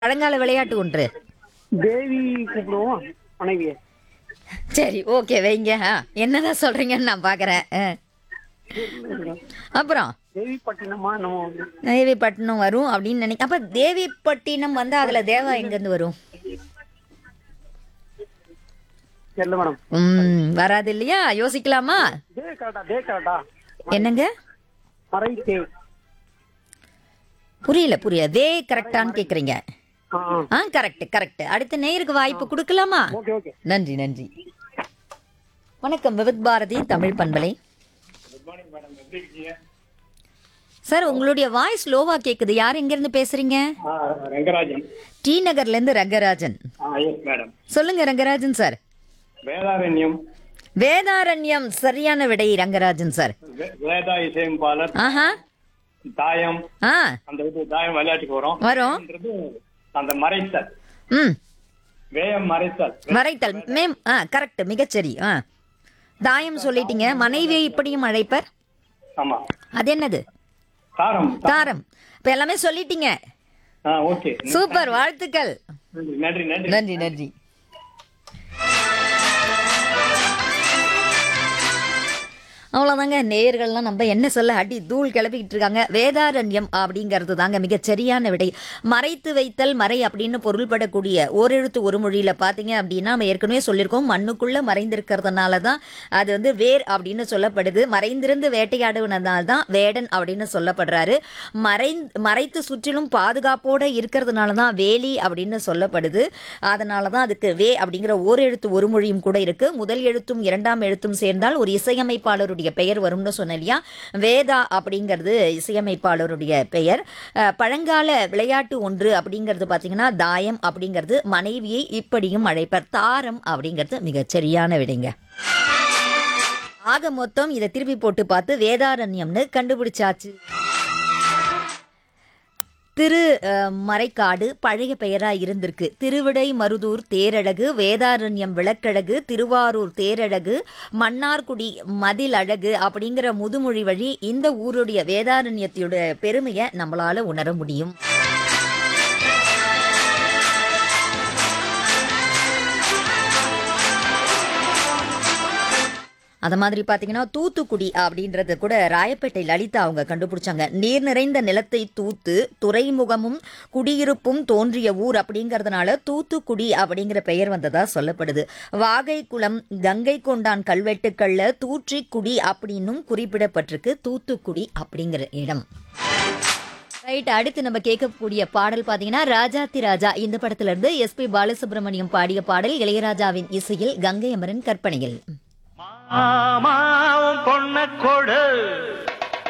பழங்கால விளையாட்டு ஒன்று தேவி கூப்பிடுவோம் மனைவியை சரி ஓகே வைங்க ஆ, என்னதான் சொல்றீங்கன்னு நான் பாக்குறேன் ஆ. அப்புறம் தேவிப்பட்டினமா நம்ம தேவிப்பட்டினம் வரும் அப்படின்னு நினைக்க அப்ப தேவிப்பட்டினம் வந்து அதுல தேவா எங்க இருந்து வரும் தெரியல மேடம் ம் வராது இல்லையா யோசிக்கலாமா தே கரெக்டா தே கரெக்டா என்னங்க மறை தே புரியல புரியல தே கரெக்டான்னு கேக்குறீங்க ஆ ஆ. ஆ கரெக்ட் கரெக்ட் அடுத்த நேயருக்கு வாய்ப்பு கொடுக்கலாமா ஓகே ஓகே நன்றி நன்றி வணக்கம் விவித் பாரதி தமிழ் பண்பலை சார் உங்களுடைய வாய்ஸ் லோவா கேக்குது யார் எங்க இருந்து பேசுறீங்க ரங்கராஜன் டி நகர்ல இருந்து ரங்கராஜன் எஸ் மேடம் சொல்லுங்க ரங்கராஜன் சார் வேதாரண்யம் வேதாரண்யம் சரியான விடை ரங்கராஜன் சார் வே- வேதா இசையமைப்பாளர் ஆஹா தாயம் ஆ அந்த இது தாயம் விளையாட்டுக்கு வரும் வரும் ன்றது அந்த மறைத்தல் ம் வேயம் மறைத்தல் மறைத்தல் மேம் ஆ கரெக்ட் மிகச்சரி ஆ தாயம் சொல்லிட்டீங்க மனைவியை இப்படியும் அழைப்பர் ஆமா அது என்னது தாரம் தாரம் இப்ப எல்லாமே சொல்லிட்டீங்க ஆ ஓகே சூப்பர் வாழ்த்துக்கள் நன்றி நன்றி நன்றி நன்றி அவ்வளோதாங்க நேயர்கள்லாம் நம்ம என்ன சொல்ல அடி தூள் கிளப்பிக்கிட்டு இருக்காங்க வேதாரண்யம் அப்படிங்கிறது தாங்க மிகச் சரியான விடை மறைத்து வைத்தல் மறை அப்படின்னு பொருள்படக்கூடிய ஓரெழுத்து ஒரு மொழியில பார்த்தீங்க அப்படின்னா நம்ம ஏற்கனவே சொல்லியிருக்கோம் மண்ணுக்குள்ள மறைந்திருக்கிறதுனால தான் அது வந்து வேர் அப்படின்னு சொல்லப்படுது மறைந்திருந்து வேட்டையாடுவதனால தான் வேடன் அப்படின்னு சொல்லப்படுறாரு மறை மறைத்து சுற்றிலும் பாதுகாப்போட இருக்கிறதுனால தான் வேலி அப்படின்னு சொல்லப்படுது அதனால தான் அதுக்கு வே அப்படிங்கிற ஓரெழுத்து ஒரு மொழியும் கூட இருக்கு முதல் எழுத்தும் இரண்டாம் எழுத்தும் சேர்ந்தால் ஒரு இசையமைப்பாளருடைய பெயர் வரும்னு சொன்னேன் இல்லையா வேதா அப்படிங்கிறது இசையமைப்பாளருடைய பெயர் அஹ், பழங்கால விளையாட்டு ஒன்று அப்படிங்கிறது பார்த்தீங்கன்னா தாயம் அப்படிங்கிறது மனைவியை இப்படியும் அழைப்பர் தாரம் அப்படிங்கிறது மிகச் சரியான விடைங்க ஆக மொத்தம் இதை திருப்பி போட்டு பார்த்து வேதாரண்யம்னு கண்டுபிடிச்சாச்சு திரு அஹ், மறைக்காடு பழைய பெயரா இருந்திருக்கு திருவிடை மருதூர் தேரழகு வேதாரண்யம் விளக்கழகு திருவாரூர் தேரழகு மன்னார்குடி மதில் அழகு அப்படிங்கிற முதுமொழி வழி இந்த ஊருடைய வேதாரண்யத்தோட பெருமையை நம்மளால உணர முடியும் அத மாதிரி பாத்தீங்கன்னா தூத்துக்குடி அப்படின்றது கூட ராயப்பேட்டை லலிதா அவங்க கண்டுபிடிச்சாங்க நீர் நிறைந்த நிலத்தை தூத்து துறைமுகமும் குடியிருப்பும் தோன்றிய ஊர் அப்படிங்கறதுனால தூத்துக்குடி அப்படிங்கிற பெயர் வந்ததா சொல்லப்படுது வாகை குளம் கங்கை கொண்டான் கல்வெட்டுக்கள்ல தூற்றிக்குடி அப்படின்னும் குறிப்பிடப்பட்டிருக்கு தூத்துக்குடி அப்படிங்கிற இடம் ரைட் அடுத்து நம்ம கேட்கக்கூடிய பாடல் பாத்தீங்கன்னா ராஜாத்தி ராஜா இந்த படத்துல இருந்து எஸ்பி பாலசுப்ரமணியம் பாடிய பாடல் இளையராஜாவின் இசையில் கங்கை அமரன் கற்பனையில் மாமாவும் பொண்ண கொடு